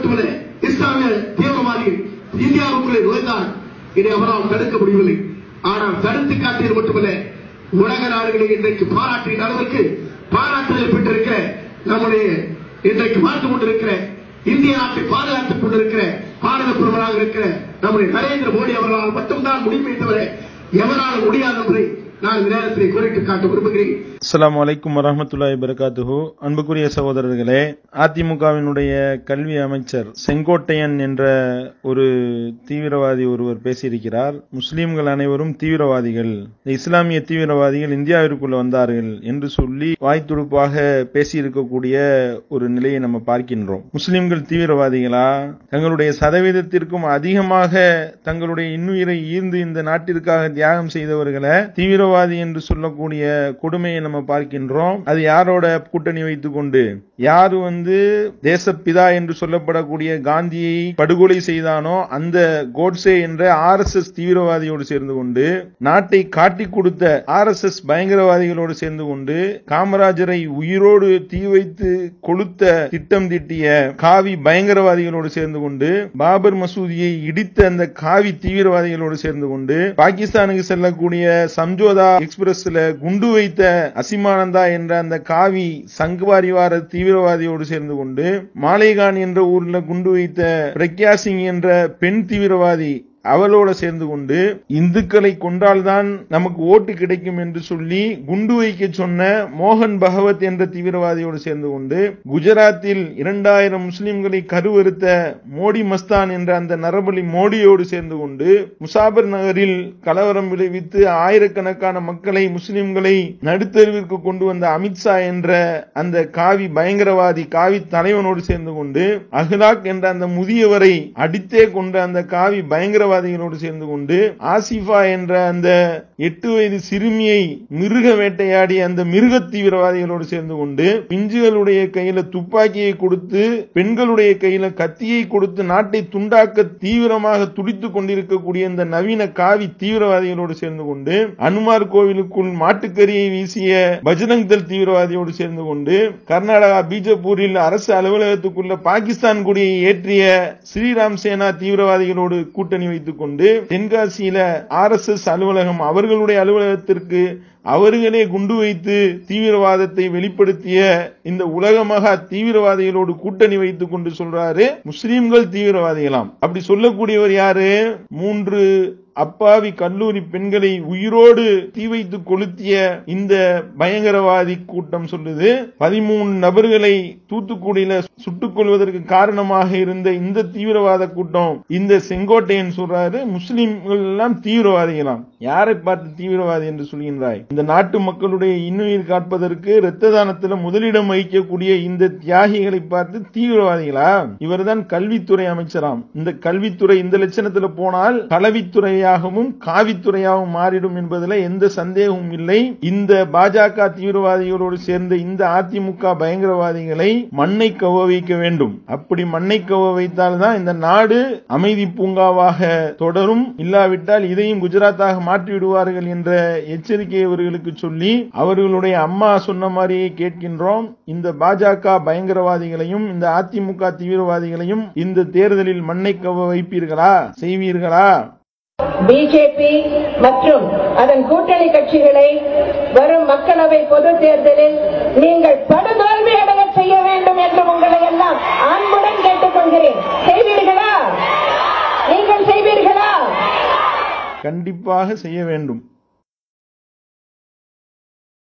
மட்டுமல்ல இஸ்லாமிய தீவிரவாதிகள் இந்தியாவுக்குள்ளே நுழைந்தால் இதை அவரால் தடுக்க முடியவில்லை ஆனால் தடுத்து காட்டியது மட்டுமல்ல உலக நாடுகளை இன்றைக்கு பாராட்டிய அளவிற்கு பாராட்டுதலை பெற்றிருக்கிற நம்முடைய இன்றைக்கு பார்த்துக் கொண்டிருக்கிற இந்திய நாட்டை பாதுகாத்துக் கொண்டிருக்கிற பாரத பிரதமராக இருக்கிற நம்முடைய நரேந்திர மோடி அவர்களால் மட்டும்தான் முடியுமே தவிர எவரால் முடியாது என்பதை நான் இந்த நேரத்தில் குறித்து காட்ட விரும்புகிறேன் அஸ்ஸலாமு அலைக்கும் வரஹ்மத்துல்லாஹி வரகாத்துஹு அன்புக்குரிய சகோதரர்களே அதிமுகவினுடைய கல்வி அமைச்சர் செங்கோட்டையன் என்ற ஒரு தீவிரவாதி ஒருவர் பேசியிருக்கிறார் முஸ்லிம்கள் அனைவரும் தீவிரவாதிகள் இந்த இஸ்லாமிய தீவிரவாதிகள் இந்தியாவிற்குள்ள வந்தார்கள் என்று சொல்லி வாய்த்துடுப்பாக பேசியிருக்கக்கூடிய ஒரு நிலையை நம்ம பார்க்கின்றோம் முஸ்லிம்கள் தீவிரவாதிகளா தங்களுடைய சதவீதத்திற்கும் அதிகமாக தங்களுடைய இன்னுயிரை ஈர்ந்து இந்த நாட்டிற்காக தியாகம் செய்தவர்களை தீவிரவாதி என்று சொல்லக்கூடிய கொடுமையை நம்ம பார்க்கின்றோம் அது யாரோட கூட்டணி வைத்துக் கொண்டு யாரு வந்து தேசப்பிதா என்று சொல்லப்படக்கூடிய காந்தியை படுகொலை செய்தானோ அந்த கோட்சே என்ற ஆர் எஸ் எஸ் தீவிரவாதியோடு சேர்ந்து கொண்டு நாட்டை காட்டிக் கொடுத்த ஆர் எஸ் எஸ் பயங்கரவாதிகளோடு சேர்ந்து கொண்டு காமராஜரை உயிரோடு தீ வைத்து கொளுத்த திட்டம் தீட்டிய காவி பயங்கரவாதிகளோடு சேர்ந்து கொண்டு பாபர் மசூதியை இடித்த அந்த காவி தீவிரவாதிகளோடு சேர்ந்து கொண்டு பாகிஸ்தானுக்கு செல்லக்கூடிய சம்ஜோதா எக்ஸ்பிரஸ்ல குண்டு வைத்த அசிமானந்தா என்ற அந்த காவி சங்குவாரிவார தீவிரவாதியோடு சேர்ந்து கொண்டு மாலேகான் என்ற ஊர்ல குண்டு வைத்த பிரக்யா சிங் என்ற பெண் தீவிரவாதி அவளோட சேர்ந்து கொண்டு இந்துக்களை கொண்டால்தான் நமக்கு ஓட்டு கிடைக்கும் என்று சொல்லி குண்டு வைக்க சொன்ன மோகன் பகவத் என்ற தீவிரவாதியோடு சேர்ந்து கொண்டு குஜராத்தில் இரண்டாயிரம் முஸ்லிம்களை கருவறுத்த மோடி மஸ்தான் என்ற அந்த நரபலி மோடியோடு சேர்ந்து கொண்டு முசாபர் நகரில் கலவரம் விளைவித்து ஆயிரக்கணக்கான மக்களை முஸ்லிம்களை நடுத்தருவிற்கு கொண்டு வந்த அமித்ஷா என்ற அந்த காவி பயங்கரவாதி காவி தலைவனோடு சேர்ந்து கொண்டு அஹ்லாக் என்ற அந்த முதியவரை அடித்தே கொண்ட அந்த காவி பயங்கரவாதி தீவிரவாதிகளோடு சேர்ந்து கொண்டு ஆசிஃபா என்ற அந்த எட்டு வயது சிறுமியை மிருக வேட்டையாடி அந்த மிருக தீவிரவாதிகளோடு சேர்ந்து கொண்டு பிஞ்சுகளுடைய கையில துப்பாக்கியை கொடுத்து பெண்களுடைய கையில கத்தியை கொடுத்து நாட்டை துண்டாக்க தீவிரமாக துடித்துக் கொண்டிருக்கக்கூடிய இந்த நவீன காவி தீவிரவாதிகளோடு சேர்ந்து கொண்டு அனுமார் கோவிலுக்குள் மாட்டுக்கறியை வீசிய பஜ்ரங் தள் தீவிரவாதியோடு சேர்ந்து கொண்டு கர்நாடகா பீஜப்பூரில் அரசு அலுவலகத்துக்குள்ள பாகிஸ்தான் கொடியை ஏற்றிய ஸ்ரீராம் சேனா தீவிரவாதிகளோடு கூட்டணி வைத்துக் கொண்டு தென்காசியில ஆர் எஸ் எஸ் அலுவலகம் அவர்களுடைய அலுவலகத்திற்கு அவர்களே குண்டு வைத்து தீவிரவாதத்தை வெளிப்படுத்திய இந்த உலக மகா தீவிரவாதிகளோடு கூட்டணி வைத்துக் கொண்டு சொல்றாரு முஸ்லிம்கள் தீவிரவாதிகளாம் அப்படி சொல்லக்கூடியவர் யாரு மூன்று அப்பாவி கல்லூரி பெண்களை உயிரோடு தீ வைத்து கொளுத்திய இந்த பயங்கரவாதி கூட்டம் சொல்லுது பதிமூணு நபர்களை தூத்துக்குடியில சுட்டுக் கொள்வதற்கு காரணமாக இருந்த இந்த தீவிரவாத கூட்டம் இந்த செங்கோட்டையன் சொல்றாரு முஸ்லிம்கள் எல்லாம் தீவிரவாதிகளாம் யாரை பார்த்து தீவிரவாதி என்று சொல்கின்றாய் இந்த நாட்டு மக்களுடைய இன்னுயிர் காப்பதற்கு இரத்த தானத்தில் முதலிடம் வகிக்கக்கூடிய இந்த தியாகிகளை பார்த்து தீவிரவாதிகளா இவர்தான் கல்வித்துறை அமைச்சராம் இந்த கல்வித்துறை இந்த லட்சணத்துல போனால் கலவித்துறையாகவும் காவித்துறையாகவும் மாறிடும் என்பதில் எந்த சந்தேகமும் இல்லை இந்த பாஜக தீவிரவாதிகளோடு சேர்ந்த இந்த அதிமுக பயங்கரவாதிகளை மண்ணை கவ வைக்க வேண்டும் அப்படி மண்ணை கவ வைத்தால்தான் இந்த நாடு அமைதி பூங்காவாக தொடரும் இல்லாவிட்டால் இதையும் குஜராத்தாக மாற்றி விடுவார்கள் என்ற எச்சரிக்கை அவர்களுக்கு சொல்லி அவர்களுடைய அம்மா சொன்ன மாதிரியே கேட்கின்றோம் இந்த பாஜக பயங்கரவாதிகளையும் இந்த அதிமுக தீவிரவாதிகளையும் இந்த தேர்தலில் மண்ணை கவ வைப்பீர்களா செய்வீர்களா பிஜேபி மற்றும் அதன் கூட்டணி கட்சிகளை வரும் மக்களவை பொது தேர்தலில் நீங்கள் படுதோல்வி அடைய செய்ய வேண்டும் என்று உங்களை எல்லாம் அன்புடன் கேட்டுக்கொள்கிறேன் செய்வீர்களா நீங்கள் செய்வீர்களா கண்டிப்பாக செய்ய வேண்டும்